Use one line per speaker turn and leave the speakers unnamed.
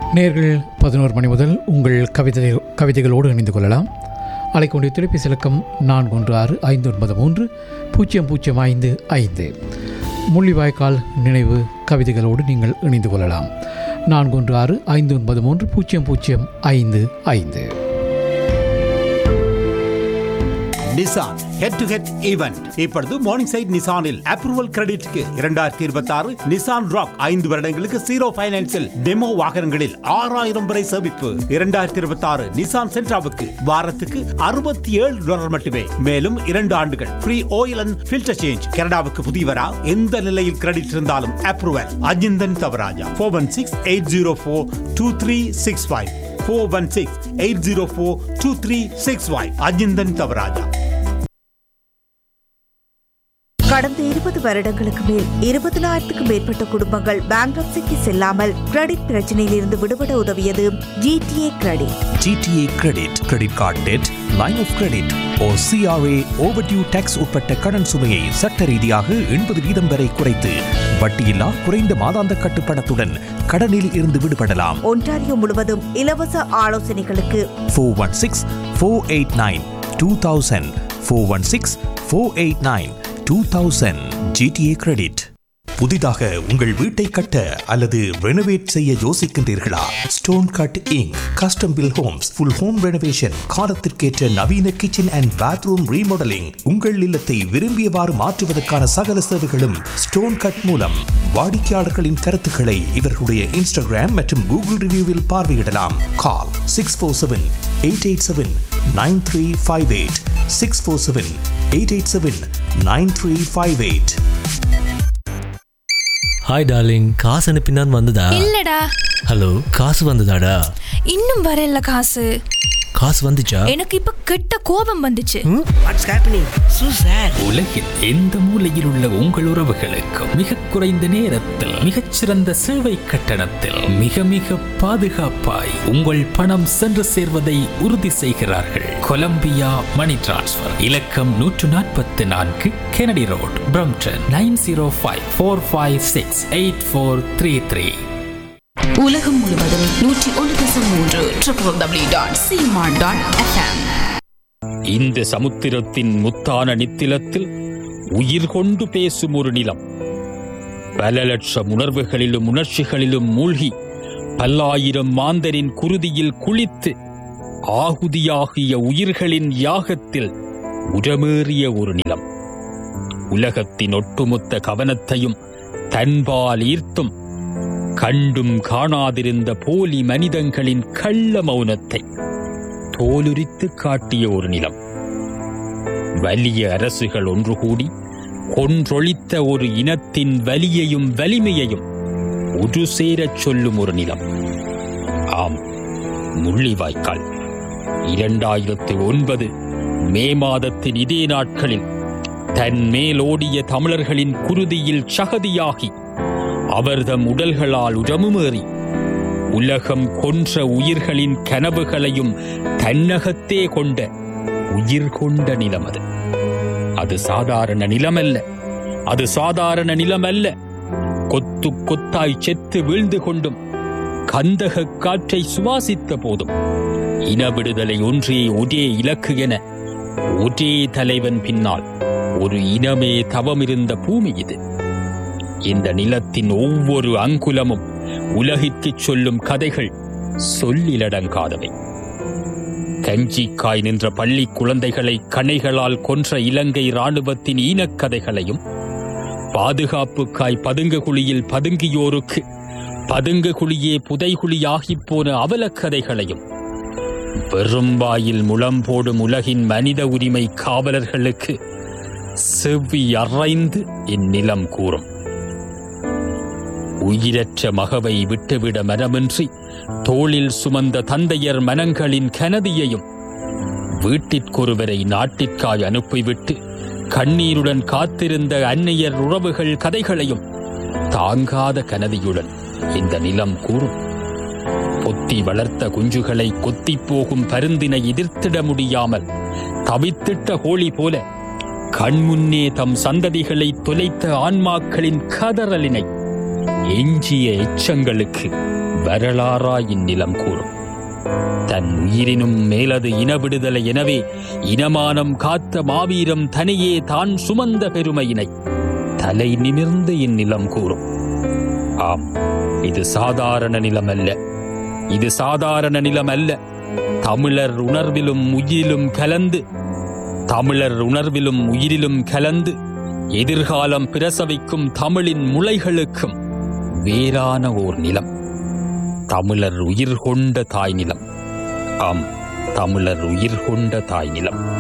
நேர்கள் பதினோரு மணி முதல் உங்கள் கவிதை கவிதைகளோடு இணைந்து கொள்ளலாம் அலைக்கொண்டிய தொலைபேசி இலக்கம் நான்கு ஒன்று ஆறு ஐந்து ஒன்பது மூன்று பூஜ்ஜியம் பூஜ்ஜியம் ஐந்து ஐந்து முள்ளிவாய்க்கால் நினைவு கவிதைகளோடு நீங்கள் இணைந்து கொள்ளலாம் நான்கு ஒன்று ஆறு ஐந்து ஒன்பது மூன்று பூஜ்ஜியம் பூஜ்ஜியம் ஐந்து ஐந்து
Nissan head to head event இப்பொழுது மார்னிங் சைட் நிசானில் அப்ரூவல் கிரெடிட்க்கு இரண்டாயிரத்தி இருபத்தி ஆறு நிசான் ராக் ஐந்து வருடங்களுக்கு ஜீரோ பைனான்சில் டெமோ வாகனங்களில் ஆறாயிரம் வரை சேமிப்பு இரண்டாயிரத்தி இருபத்தி ஆறு நிசான் சென்ட்ராவுக்கு வாரத்துக்கு அறுபத்தி ஏழு டாலர் மட்டுமே மேலும் இரண்டு ஆண்டுகள் free oil and filter change கனடாவுக்கு புதியவரா எந்த நிலையில் கிரெடிட் இருந்தாலும் approval Ajinthan Thavarajah four one six eight zero four two three six five four one six eight zero four two three six five Ajinthan Thavarajah
கடந்த இருபது வருடங்களுக்கு மேல் இருபதனாயிரத்துக்கும் மேற்பட்ட குடும்பங்கள் பேங்க்ரப்சிக்கு செல்லாமல் கிரெடிட் பிரச்சனையில் இருந்து விடுபட உதவியது GTA credit
GTA credit credit card debt line of credit ஓ சிஆர்ஏ ஓவர்டியூ டேக்ஸ் உட்பட்ட கடன் சுமையை சட்ட ரீதியாக எண்பது வீதம் வரை குறைத்து வட்டியில்லா குறைந்த மாதாந்த கட்டுப்பணத்துடன் கடனில் இருந்து விடுபடலாம்
ஒன்டாரியோ முழுவதும் இலவச ஆலோசனைகளுக்கு
four one six four eight nine two thousand four one six four eight nine two thousand GTA credit புதிதாக உங்கள் வீட்டை கட்ட அல்லது ரெனோவேட் செய்ய யோசிக்கின்றீர்களா stone cut inc custom build homes full home renovation காலத்திற்கேற்ற நவீன கிச்சன் அண்ட் பாத்ரூம் ரீமாடலிங் உங்கள் இல்லத்தை விரும்பியவாறு மாற்றுவதற்கான சகல சேவைகளும் ஸ்டோன் கட் மூலம் வாடிக்கையாளர்களின் கருத்துக்களை இவர்களுடைய இன்ஸ்டாகிராம் மற்றும் கூகுள் ரிவ்யூவில் பார்வையிடலாம் call six four seven eight eight seven nine three five eight six four seven eight eight seven nine three five eight
hi darling காசு அனுப்பினான் வந்ததா
இல்லடா
ஹலோ காசு வந்ததாடா
இன்னும் வரல காசு
காசு வந்துச்சா
எனக்கு இப்ப கெட்ட கோபம் வந்துச்சு
வாட்ஸ் ஹேப்பனிங் சூ சார்
உலகில் எந்த மூலையில் உள்ள உங்கள் உறவுகளுக்கு மிக குறைந்த நேரத்தில் மிகச்சிறந்த சேவை கட்டணத்தில் மிக மிக பாதுகாப்பாய் உங்கள் பணம் சென்று சேர்வதை உறுதி செய்கிறார்கள் கொலம்பியா மணி டிரான்ஸ்ஃபர் இலக்கம் நூற்று நாற்பத்தி நான்கு Kennedy road Brampton nine zero five four five six eight four three three
உலகம் முழுவதும் நூற்றி ஒன்று தசம் மூன்று ட்ரிபிள் டபிள்யூ டாட் சிமார்ட் டாட் எஃப்எம்
இந்த சமுத்திரத்தின் முத்தான நித்திலத்தில் உயிர் கொண்டு பேசும் ஒரு நிலம் பல லட்சம் உணர்வுகளிலும் உணர்ச்சிகளிலும் மூழ்கி பல்லாயிரம் மாந்தரின் குருதியில் குளித்து ஆகுதியாகிய உயிர்களின் யாகத்தில் உரமேறிய ஒரு நிலம் உலகத்தின் ஒட்டுமொத்த கவனத்தையும் தன்பால் ஈர்த்தும் கண்டும் காணாதிருந்த போலி மனிதங்களின் கள்ள மௌனத்தை தோலுரித்து காட்டிய ஒரு நிலம் வலிய அரசுகள் ஒன்று கூடி கொன்றொழித்த ஒரு இனத்தின் வலியையும் வலிமையையும் ஒரு சேரச் சொல்லும் ஒரு நிலம் ஆம் முள்ளிவாய்க்கால் இரண்டாயிரத்து ஒன்பது மே மாதத்தின் இதே நாட்களில் தன் மேலோடிய தமிழர்களின் குருதியில் சகதியாகி அவர்தம் உடல்களால் உடமுமேறி உலகம் கொன்ற உயிர்களின் கனவுகளையும் தன்னகத்தே கொண்ட உயிர் கொண்ட நிலம் அது அது சாதாரண நிலமல்ல அது சாதாரண நிலமல்ல கொத்து கொத்தாய் செத்து வீழ்ந்து கொண்டும் கந்தக காற்றை சுவாசித்த போதும் இன விடுதலை ஒன்றே ஒரே இலக்கு என ஒரே தலைவன் பின்னால் ஒரு இனமே தவமிருந்த பூமி இது இந்த நிலத்தின் ஒவ்வொரு அங்குலமும் உலகிற்குச் சொல்லும் கதைகள் சொல்லிலடங்காதவை கஞ்சிக்காய் நின்ற பள்ளி குழந்தைகளை கணைகளால் கொன்ற இலங்கை இராணுவத்தின் ஈனக்கதைகளையும் பாதுகாப்புக்காய் பதுங்கு குழியில் பதுங்கியோருக்கு பதுங்கு குழியே புதைகுழியாகிப் போன அவலக்கதைகளையும் பெரும்பாயில் முளம் போடும் உலகின் மனித உரிமை காவலர்களுக்கு செவ்வி அறைந்து இந்நிலம் கூறும் உயிரற்ற மகவை விட்டுவிட மனமின்றி தோளில் சுமந்த தந்தையர் மனங்களின் கனதியையும் வீட்டிற்கொருவரை நாட்டிற்காய் அனுப்பிவிட்டு கண்ணீருடன் காத்திருந்த அன்னையர் உறவுகள் கதைகளையும் தாங்காத கனதியுடன் இந்த நிலம் கூறும் பொத்தி வளர்த்த குஞ்சுகளை கொத்திப் போகும் பருந்தினை எதிர்த்திட முடியாமல் தவித்திட்ட கோழி போல கண்முன்னே தம் சந்ததிகளை தொலைத்த ஆன்மாக்களின் கதறலினை எஞ்சிய எச்சங்களுக்கு வரலாறாய் இந்நிலம் கூறும் தன் உயிரினும் மேலது இன விடுதலை எனவே இனமானம் காத்த மாவீரம் தனியே தான் சுமந்த பெருமையினை தலை நிமிர்ந்த இந்நிலம் கூறும் ஆம் இது சாதாரண நிலம் அல்ல இது சாதாரண நிலம் அல்ல தமிழர் உணர்விலும் உயிரிலும் கலந்து தமிழர் உணர்விலும் உயிரிலும் கலந்து எதிர்காலம் பிரசவிக்கும் தமிழின் முளைகளுக்கும் வேறான ஓர் நிலம் தமிழர் உயிர் கொண்ட தாய் நிலம் ஆம் தமிழர் உயிர் கொண்ட தாய் நிலம்